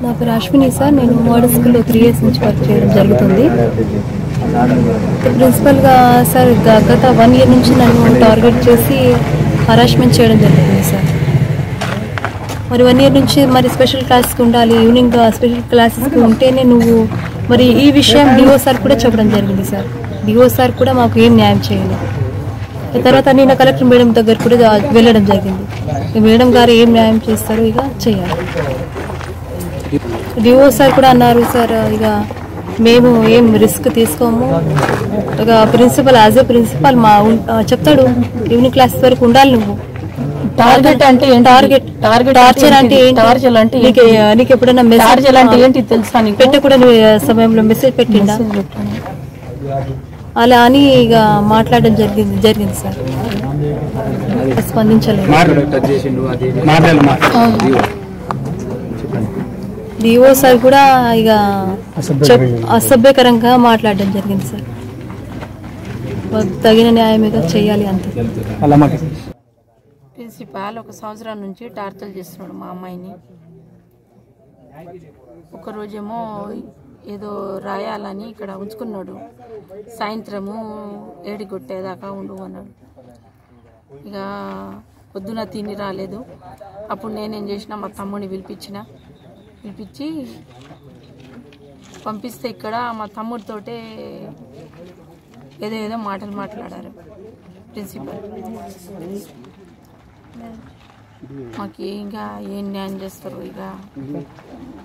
నా పేరు అశ్విని సార్ నేను మోడల్ స్కూల్లో త్రీ ఇయర్స్ నుంచి వర్క్ చేయడం జరుగుతుంది ప్రిన్సిపల్గా సార్ గ- గత వన్ ఇయర్ నుంచి నన్ను టార్గెట్ చేసి హరాస్మెంట్ చేయడం జరుగుతుంది సార్ మరి వన్ ఇయర్ నుంచి మరి స్పెషల్ క్లాస్కి ఉండాలి ఈవినింగ్ స్పెషల్ క్లాసెస్కి ఉంటేనే నువ్వు మరి ఈ విషయం డిఓ సార్ కూడా చెప్పడం జరిగింది సార్ డిఓ సార్ కూడా మాకు ఏం న్యాయం చేయాలి తర్వాత నేను కలెక్టర్ మేడం దగ్గర కూడా జా- వెళ్ళడం జరిగింది ఈ మేడం గారు ఏం న్యాయం చేస్తారో ఇక చేయాలి డిఓ సార్ కూడా అన్నారు సార్ ఇక మేము ఏం రిస్క్ తీసుకోము ఇక ప్రిన్సిపల్ యాజ్ ఏ ప్రిన్సిపల్ మా ఉన్- ఆ, చెప్తాడు ఈవినింగ్ క్లాస్ వరకు ఉండాలి నువ్వు టార్గెట్ అంటే ఏంటి టార్గెట్ టార్గెట్ టార్చర్ అంటే ఏంటి? టార్చర్ అంటే నీకు నీకు ఎప్పుడైనా మెసేజ్ టార్చర్ అంటే ఏంటి తెలుసా నీకు పెట్ట కూడా నువ్వు ఆ సమయంలో మెసేజ్ పెట్టిండా అలా అని ఇక మాట్లాడడం జరిగింది జరిగింది సార్ స్పందించలేదు డిఓ సార్ కూడా ఇక చెప్- అసభ్యకరంగా మాట్లాడడం జరిగింది సార్ మాకు తగిన న్యాయం ఇక చేయాలి అంతే ప్రిన్సిపాల్ ఒక సంవత్సరం నుంచి టార్చర్ చేస్తున్నాడు మా అమ్మాయిని ఒకరోజేమో ఏదో రాయాలని ఇక్కడ ఉంచుకున్నాడు సాయంత్రము ఏడి కొట్టేదాకా ఉండు అన్నాడు ఇక పొద్దున తిని రాలేదు అప్పుడు నేనేం చేసిన మా తమ్ముడిని పిలిపించిన పిలిపించి పంపిస్తే ఇక్కడ మా తమ్ముడితోటే ఏదో ఏదో మాటలు మాట్లాడారు ప్రిన్సిపల్ మాకు ఇంకా ఏం న్యాయం చేస్తారు ఇక